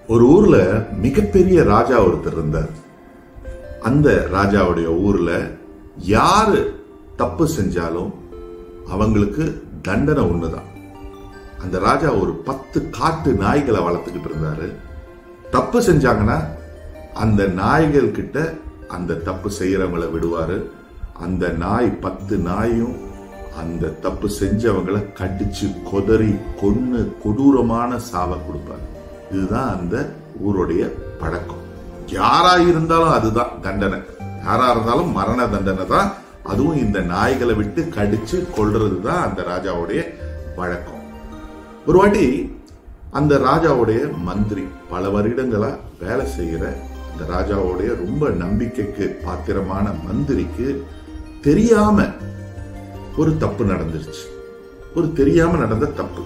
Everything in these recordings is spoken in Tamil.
ஒரு ஊர்ல மிகப்பெரிய ராஜா ஒருத்தர் இருந்தார் அந்த ராஜாவுடைய ஊர்ல யாரு தப்பு செஞ்சாலும் அவங்களுக்கு தண்டனை ஒண்ணுதான் அந்த ராஜா ஒரு பத்து காட்டு நாய்களை வளர்த்துக்கிட்டு இருந்தாரு தப்பு செஞ்சாங்கன்னா அந்த நாய்கள் கிட்ட அந்த தப்பு செய்யறவங்கள விடுவாரு அந்த நாய் பத்து நாயும் அந்த தப்பு செஞ்சவங்களை கடிச்சு கொதறி கொன்னு கொடூரமான சாவை கொடுப்பாரு இதுதான் அந்த ஊருடைய பழக்கம் யாரா இருந்தாலும் அதுதான் தண்டனை யாரா இருந்தாலும் மரண தண்டனை தான் அதுவும் இந்த நாய்களை விட்டு கடிச்சு கொல்றது தான் அந்த ராஜாவுடைய வழக்கம் ஒரு வாட்டி அந்த ராஜாவுடைய மந்திரி பல வருடங்களா வேலை செய்யற அந்த ராஜாவுடைய ரொம்ப நம்பிக்கைக்கு பாத்திரமான மந்திரிக்கு தெரியாம ஒரு தப்பு நடந்துருச்சு ஒரு தெரியாம நடந்த தப்பு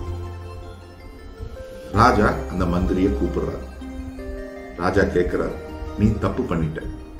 ராஜா அந்த மந்திரியை கூப்பிடுறாரு ராஜா கேட்கிறார் நீ தப்பு பண்ணிட்ட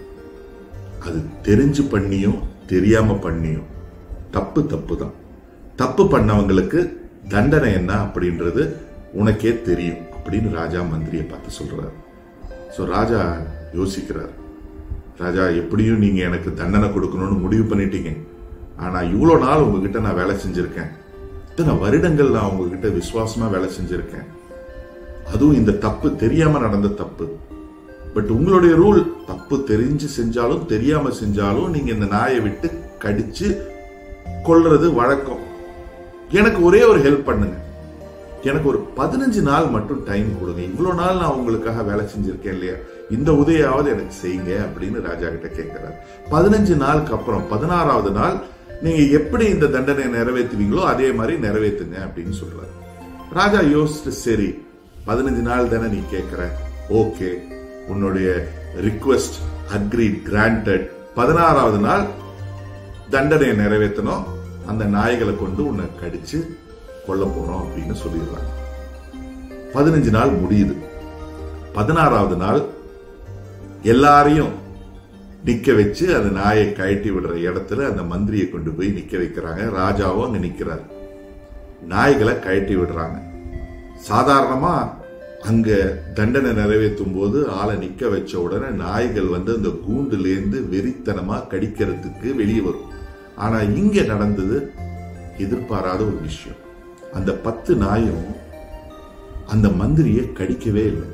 அது தெரிஞ்சு பண்ணியும் தெரியாம பண்ணியும் தப்பு தப்பு தான் தப்பு பண்ணவங்களுக்கு தண்டனை என்ன அப்படின்றது உனக்கே தெரியும் அப்படின்னு ராஜா மந்திரியை பார்த்து சொல்றாரு ஸோ ராஜா யோசிக்கிறார் ராஜா எப்படியும் நீங்க எனக்கு தண்டனை கொடுக்கணும்னு முடிவு பண்ணிட்டீங்க ஆனா இவ்வளோ நாள் உங்ககிட்ட நான் வேலை செஞ்சிருக்கேன் இத்தனை வருடங்கள் நான் உங்ககிட்ட விசுவாசமா வேலை செஞ்சிருக்கேன் அதுவும் இந்த தப்பு தெரியாம நடந்த தப்பு பட் உங்களுடைய ரூல் தப்பு தெரிஞ்சு செஞ்சாலும் தெரியாம செஞ்சாலும் நீங்க இந்த நாயை விட்டு கடிச்சு கொல்றது வழக்கம் எனக்கு ஒரே ஒரு ஹெல்ப் பண்ணுங்க எனக்கு ஒரு பதினஞ்சு நாள் மட்டும் டைம் கொடுங்க இவ்வளவு நாள் நான் உங்களுக்காக வேலை செஞ்சிருக்கேன் இல்லையா இந்த உதவியாவது எனக்கு செய்யுங்க அப்படின்னு ராஜா கிட்ட கேட்கிறார் பதினஞ்சு நாளுக்கு அப்புறம் பதினாறாவது நாள் நீங்க எப்படி இந்த தண்டனை நிறைவேற்றுவீங்களோ அதே மாதிரி நிறைவேற்றுங்க அப்படின்னு சொல்றாரு ராஜா யோசிச்சுட்டு சரி பதினஞ்சு நாள் தானே நீ கேட்கிற ஓகே உன்னுடைய ரிக்வெஸ்ட் அக்ரீட் கிராண்டட் பதினாறாவது நாள் தண்டனையை நிறைவேற்றணும் அந்த நாய்களை கொண்டு உன்னை கடிச்சு கொல்ல போறோம் அப்படின்னு சொல்லிடுறாங்க பதினஞ்சு நாள் முடியுது பதினாறாவது நாள் எல்லாரையும் நிக்க வச்சு அந்த நாயை கழட்டி விடுற இடத்துல அந்த மந்திரியை கொண்டு போய் நிக்க வைக்கிறாங்க ராஜாவும் அங்க நிக்கிறார் நாய்களை கழட்டி விடுறாங்க சாதாரணமா அங்க தண்டனை நிறைவேற்றும் போது ஆளை நிக்க வச்ச உடனே நாய்கள் வந்து அந்த கூண்டுலேருந்து வெறித்தனமா கடிக்கிறதுக்கு வெளியே வரும் ஆனா இங்க நடந்தது எதிர்பாராத ஒரு விஷயம் அந்த பத்து நாயும் அந்த மந்திரியை கடிக்கவே இல்லை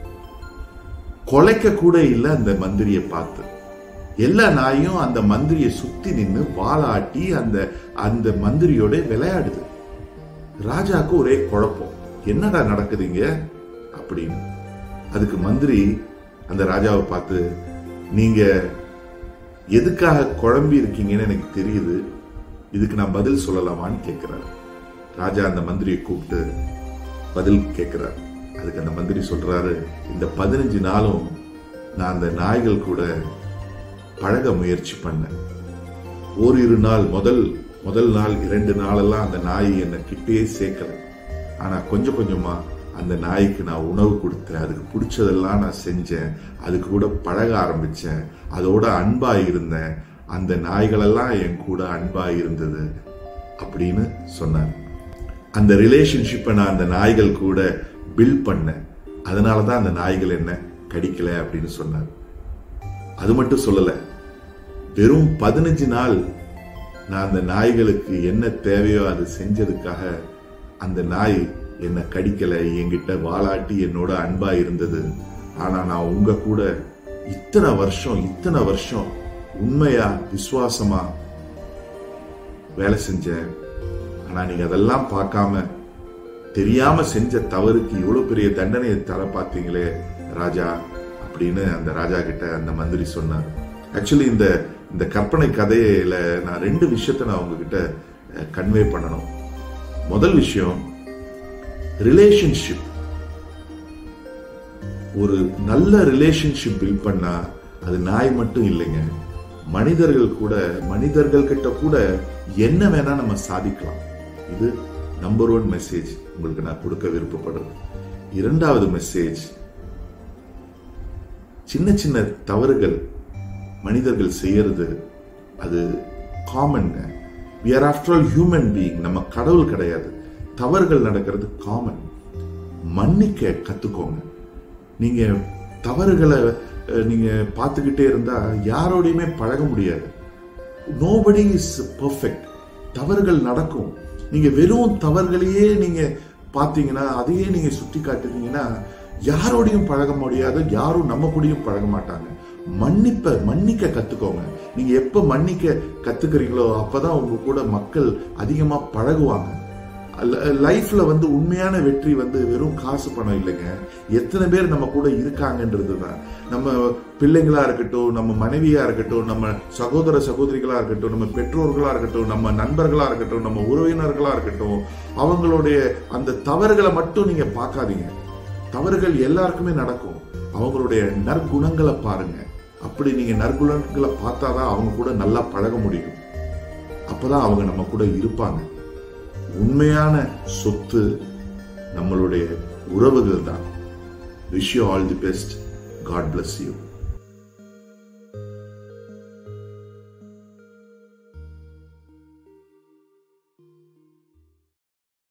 கொலைக்க கூட இல்லை அந்த மந்திரியை பார்த்து எல்லா நாயும் அந்த மந்திரியை சுத்தி நின்று வாலாட்டி அந்த அந்த மந்திரியோட விளையாடுது ராஜாக்கு ஒரே குழப்பம் என்னடா நடக்குதுங்க அப்படின்னு அதுக்கு மந்திரி அந்த ராஜாவை பார்த்து நீங்க எதுக்காக குழம்பி இருக்கீங்கன்னு எனக்கு தெரியுது இதுக்கு நான் பதில் சொல்லலாமான்னு கேட்கிறாரு ராஜா அந்த மந்திரியை கூப்பிட்டு பதில் கேட்கிறார் அதுக்கு அந்த மந்திரி சொல்றாரு இந்த பதினஞ்சு நாளும் நான் அந்த நாய்கள் கூட பழக முயற்சி பண்ணேன் ஓரிரு நாள் முதல் முதல் நாள் இரண்டு நாளெல்லாம் அந்த நாய் என்னை கிட்டே சேர்க்கல ஆனா கொஞ்சம் கொஞ்சமா அந்த நாய்க்கு நான் உணவு கொடுத்தேன் அதுக்கு பிடிச்சதெல்லாம் நான் செஞ்சேன் அதுக்கு கூட பழக ஆரம்பிச்சேன் அதோட அன்பா இருந்தேன் அந்த நாய்களெல்லாம் என் கூட அன்பா இருந்தது அப்படின்னு சொன்னார் அந்த ரிலேஷன்ஷிப்பை நான் அந்த நாய்கள் கூட பில்ட் பண்ணேன் அதனால தான் அந்த நாய்கள் என்ன கடிக்கல அப்படின்னு சொன்னார் அது மட்டும் சொல்லல வெறும் பதினஞ்சு நாள் நான் அந்த நாய்களுக்கு என்ன தேவையோ அது செஞ்சதுக்காக அந்த நாய் என்னை கடிக்கல என்கிட்ட வாலாட்டி என்னோட அன்பா இருந்தது ஆனா நான் உங்க கூட இத்தனை வருஷம் இத்தனை வருஷம் உண்மையா விசுவாசமா வேலை செஞ்சேன் ஆனா நீங்க அதெல்லாம் பார்க்காம தெரியாம செஞ்ச தவறுக்கு இவ்வளவு பெரிய தண்டனையை தர பார்த்தீங்களே ராஜா அப்படின்னு அந்த ராஜா கிட்ட அந்த மந்திரி சொன்னார் ஆக்சுவலி இந்த இந்த கற்பனை கதையில நான் ரெண்டு விஷயத்த நான் உங்ககிட்ட கன்வே பண்ணணும் முதல் விஷயம் ரிலேஷன்ஷிப் ஒரு நல்ல ரிலேஷன்ஷிப் பில்ட் பண்ணா அது நாய் மட்டும் இல்லைங்க மனிதர்கள் கூட மனிதர்கள் கிட்ட கூட என்ன வேணா நம்ம சாதிக்கலாம் இது நம்பர் ஒன் மெசேஜ் உங்களுக்கு நான் கொடுக்க விருப்பப்படுறேன் இரண்டாவது மெசேஜ் சின்ன சின்ன தவறுகள் மனிதர்கள் செய்யறது அது காமன்ங்க we are after all human being நம்ம கடவுள் கிடையாது தவறுகள் நடக்கிறது காமன் மன்னிக்க கத்துக்கோங்க நீங்க தவறுகளை அஹ், நீங்க பார்த்துக்கிட்டே இருந்தா யாரோடையுமே பழக முடியாது நோபடி இஸ் பர்ஃபெக்ட் தவறுகள் நடக்கும் நீங்க வெறும் தவறுகளையே நீங்க பார்த்தீங்கன்னா அதையே நீங்க சுட்டி காட்டுனீங்கன்னா யாரோடையும் பழக முடியாது யாரும் நம்ம கூடயும் பழக மாட்டாங்க மன்னிப்ப மன்னிக்க கத்துக்கோங்க நீங்க எப்ப மன்னிக்க கத்துக்கிறீங்களோ அப்பதான் உங்க கூட மக்கள் அதிகமா பழகுவாங்க லைஃப்ல வந்து உண்மையான வெற்றி வந்து வெறும் காசு பணம் இல்லைங்க எத்தனை பேர் நம்ம கூட இருக்காங்கன்றது தான் நம்ம பிள்ளைங்களா இருக்கட்டும் நம்ம மனைவியா இருக்கட்டும் நம்ம சகோதர சகோதரிகளா இருக்கட்டும் நம்ம பெற்றோர்களா இருக்கட்டும் நம்ம நண்பர்களா இருக்கட்டும் நம்ம உறவினர்களா இருக்கட்டும் அவங்களுடைய அந்த தவறுகளை மட்டும் நீங்க பார்க்காதீங்க தவறுகள் எல்லாருக்குமே நடக்கும் அவங்களுடைய நற்குணங்களை பாருங்க அப்படி நீங்க நற்குணங்களை பார்த்தாதான் அவங்க கூட நல்லா பழக முடியும் அப்பதான் அவங்க நம்ம கூட இருப்பாங்க உண்மையான சொத்து நம்மளுடைய உறவுகள் தான் wish you all the best god bless you